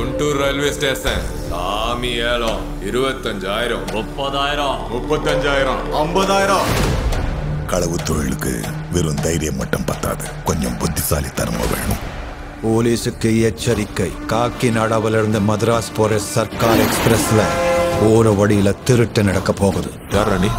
Guntur railway station சாமி ஏலம் இருபத்தஞ்சாயிரம் முப்பதாயிரம் முப்பத்தஞ்சாயிரம் ஐம்பதாயிரம் களவு தொழிலுக்கு வெறும் தைரியம் மட்டும் பத்தாது கொஞ்சம் புத்திசாலித்தனமும் வேணும் போலீஸுக்கு எச்சரிக்கை காக்கிநாடாவிலிருந்து மദ്രാஸ் போற சர்க்கார் எக்ஸ்பிரஸ்ல போற வழியில திருட்டு நடக்க போகுது யார் ராணி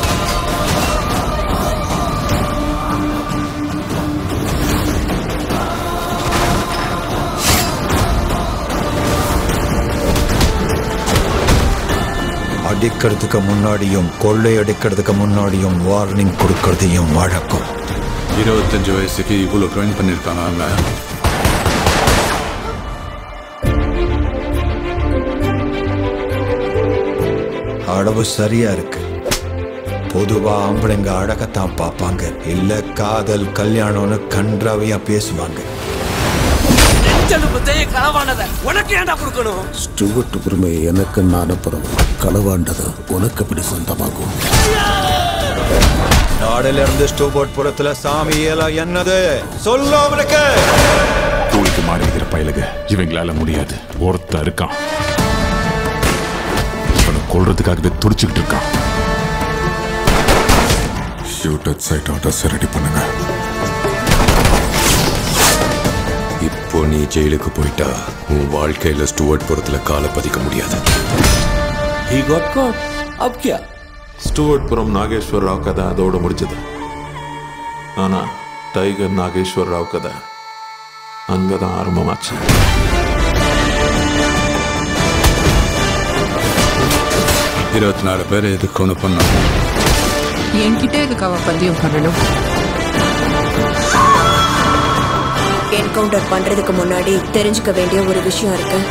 அடிக்கிறதுக்கு முன்னாடியும் கொள்ளை அடிக்கிறதுக்கு முன்னாடியும் வார்னிங் கொடுக்கறதையும் வழக்கம் இருபத்தஞ்சு வயசுக்கு இவ்வளவு கிரைம் பண்ணிருக்காங்க அவங்க அளவு சரியா இருக்கு பொதுவா ஆம்பளைங்க அழகத்தான் பார்ப்பாங்க இல்ல காதல் கல்யாணம்னு கன்றாவையா பேசுவாங்க களவானத உனக்கு ஏன்டா கொடுக்கணும் ஸ்டூவர்ட் உரிமை எனக்கு நான் அப்புறம் களவாண்டது உனக்கு எப்படி சொந்தமாகும் நாடுல இருந்து ஸ்டூபோர்ட் புறத்துல சாமி ஏலா என்னது சொல்ல அவனுக்கு கூலிக்கு மாறிக்கிற பயலுக இவங்களால முடியாது ஒருத்தன் இருக்கான் இவனை கொல்றதுக்காகவே துடிச்சுக்கிட்டு இருக்கான் shoot at sight orders ready பண்ணுங்க இப்போ நீ ஜெயிலுக்கு போயிட்டா உன் வாழ்க்கையில ஸ்டுவர்ட் புறத்துல காலை பதிக்க முடியாது he got caught अब क्या ஸ்டூவர்ட்புரம் நாகேஸ்வர் ராவ் கதை அதோட முடிஞ்சது ஆனா டைகர் நாகேஸ்வர் ராவ் கதை அங்கதான் ஆரம்பமாச்சு இருபத்தி நாலு பேர் எதுக்கு ஒன்று பண்ணோம் என்கிட்ட எதுக்கு அவ பதியம் பண்ணணும் என்கவுண்டர் பண்றதுக்கு முன்னாடி தெரிஞ்சுக்க வேண்டிய ஒரு விஷயம் இருக்கு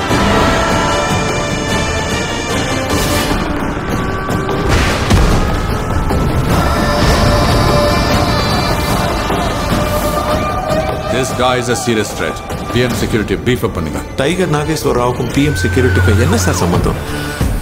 this guy is a serious threat PM security பீஃப் பண்ணுங்க டைகர் நாகேஸ்வர் ராவுக்கும் பிஎம் செக்யூரிட்டிக்கும் என்ன சார் சம்பந்தம்